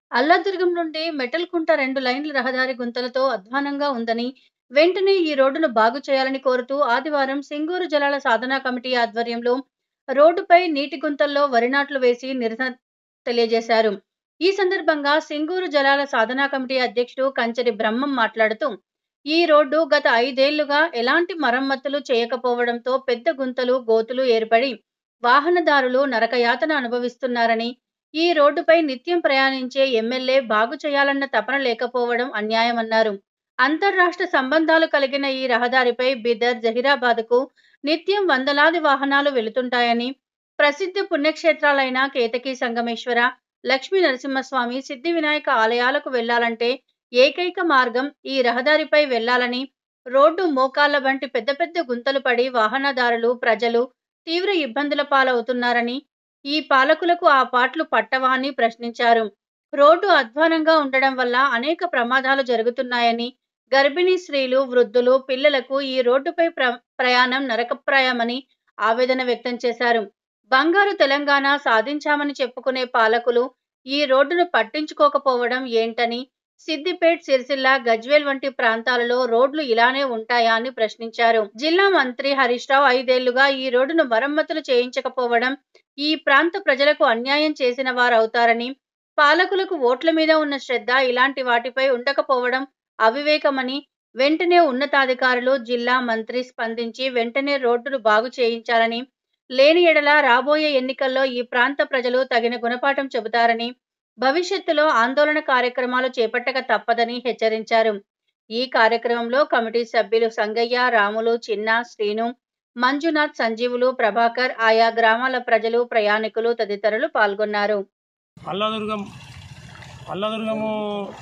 అల్లాదుర్గం నుండి మెటల్కుంట రెండు లైన్ల రహదారి గుంతలతో అధ్వానంగా ఉందని వెంటనే ఈ రోడ్డును బాగు చేయాలని కోరుతూ ఆదివారం సింగూరు జలాల సాధనా కమిటీ ఆధ్వర్యంలో రోడ్డుపై నీటి గుంతల్లో వరి నాట్లు వేసి నిరసన తెలియజేశారు ఈ సందర్భంగా సింగూరు జలాల సాధనా కమిటీ అధ్యక్షుడు కంచరి బ్రహ్మం మాట్లాడుతూ ఈ రోడ్డు గత ఐదేళ్లుగా ఎలాంటి మరమ్మతులు చేయకపోవడంతో పెద్ద గుంతలు గోతులు ఏర్పడి వాహనదారులు నరకయాతన అనుభవిస్తున్నారని ఈ రోడ్డుపై నిత్యం ప్రయాణించే ఎమ్మెల్యే బాగు చేయాలన్న తపన లేకపోవడం అన్యాయమన్నారు అంతర్రాష్ట్ర సంబంధాలు కలిగిన ఈ రహదారిపై బిదర్ జహీరాబాద్కు నిత్యం వందలాది వాహనాలు వెళుతుంటాయని ప్రసిద్ధ పుణ్యక్షేత్రాలైన కేతకి సంగమేశ్వర లక్ష్మీ నరసింహస్వామి సిద్ధి వినాయక ఆలయాలకు వెళ్లాలంటే ఏకైక మార్గం ఈ రహదారిపై వెళ్లాలని రోడ్డు మోకాళ్ల వంటి పెద్ద పెద్ద గుంతలు పడి వాహనదారులు ప్రజలు తీవ్ర ఇబ్బందుల పాలవుతున్నారని ఈ పాలకులకు ఆ పాటలు పట్టవా అని ప్రశ్నించారు రోడ్డు అధ్వానంగా ఉండడం వల్ల అనేక ప్రమాదాలు జరుగుతున్నాయని గర్భిణీ స్త్రీలు వృద్ధులు పిల్లలకు ఈ రోడ్డుపై ప్ర ప్రయాణం నరకప్రాయమని ఆవేదన వ్యక్తం చేశారు బంగారు తెలంగాణ సాధించామని చెప్పుకునే పాలకులు ఈ రోడ్డును పట్టించుకోకపోవడం ఏంటని సిద్దిపేట్ సిరిసిల్ల గజ్వేల్ వంటి ప్రాంతాలలో రోడ్లు ఇలానే ఉంటాయా అని ప్రశ్నించారు జిల్లా మంత్రి హరీష్ రావు ఐదేళ్లుగా ఈ రోడ్డును మరమ్మతులు చేయించకపోవడం ఈ ప్రాంత ప్రజలకు అన్యాయం చేసిన వారవుతారని పాలకులకు ఓట్ల మీద ఉన్న శ్రద్ధ ఇలాంటి వాటిపై ఉండకపోవడం అవివేకమని వెంటనే ఉన్నతాధికారులు జిల్లా మంత్రి స్పందించి వెంటనే రోడ్డును బాగు చేయించాలని లేని ఎడల రాబోయే ఎన్నికల్లో ఈ ప్రాంత ప్రజలు తగిన గుణపాఠం చెబుతారని భవిష్యత్తులో ఆందోళన కార్యక్రమాలు చేపట్టక తప్పదని హెచ్చరించారు ఈ కార్యక్రమంలో కమిటీ సభ్యులు సంగయ్య రాములు చిన్న శ్రీను మంజునాథ్ సంజీవులు ప్రభాకర్ ఆయా గ్రామాల ప్రజలు ప్రయాణికులు తదితరులు పాల్గొన్నారు అల్లాదుర్గం అల్లాదుర్గము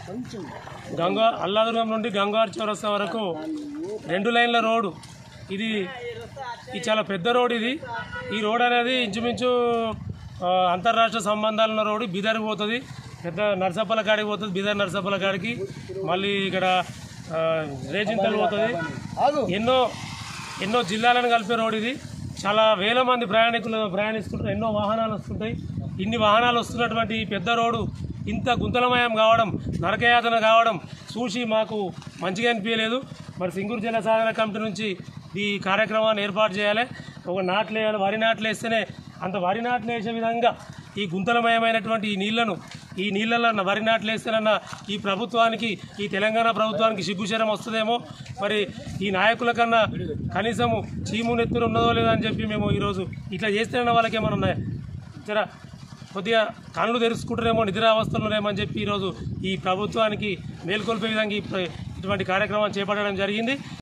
గంగా అల్లాదుర్గం నుండి గంగారు చౌరస్తా వరకు రెండు లైన్ల రోడ్డు ఇది ఇది చాలా పెద్ద రోడ్ ఇది ఈ రోడ్ అనేది ఇంచుమించు ఆ, అంతర్రాష్ట్ర సంబంధాలు ఉన్న రోడ్డు బీదర్కి పోతుంది పెద్ద నర్సప్పల కాడికి పోతుంది బీదర్ నర్సప్పల కాడికి మళ్ళీ ఇక్కడ ఆ, రేజింతలు పోతుంది ఎన్నో ఎన్నో జిల్లాలను కలిపే రోడ్ ఇది చాలా వేల మంది ప్రయాణికులు ప్రయాణిస్తుంటారు ఎన్నో వాహనాలు వస్తుంటాయి ఇన్ని వాహనాలు వస్తున్నటువంటి ఈ పెద్ద రోడ్డు ఇంత గుంతలమయం కావడం నరకయాతన కావడం చూసి మాకు మంచిగా అనిపించలేదు మరి సింగూరు జిల్లా సాధన కమిటీ నుంచి ఈ కార్యక్రమాన్ని ఏర్పాటు చేయాలి ఒక నాట్లు వేయాలి వరి నాట్లు వేస్తేనే అంత వరి నాట్లు వేసే విధంగా ఈ గుంతలమయమైనటువంటి ఈ నీళ్లను ఈ నీళ్ళలో వరి నాట్లు వేస్తేనన్న ఈ ప్రభుత్వానికి ఈ తెలంగాణ ప్రభుత్వానికి సిగ్గుశరం వస్తుందేమో మరి ఈ నాయకుల కన్నా కనీసము చీము నెత్తురు ఉన్నదో లేదో అని చెప్పి మేము ఈరోజు ఇట్లా చేస్తేనన్న వాళ్ళకి ఏమన్నా జర కొద్దిగా కళ్ళు తెరుచుకుంటారేమో నిద్రావస్థలోనేమో అని చెప్పి ఈరోజు ఈ ప్రభుత్వానికి మేల్కొల్పే విధంగా ఈ ప్ర- ఇటువంటి కార్యక్రమం చేపట్టడం జరిగింది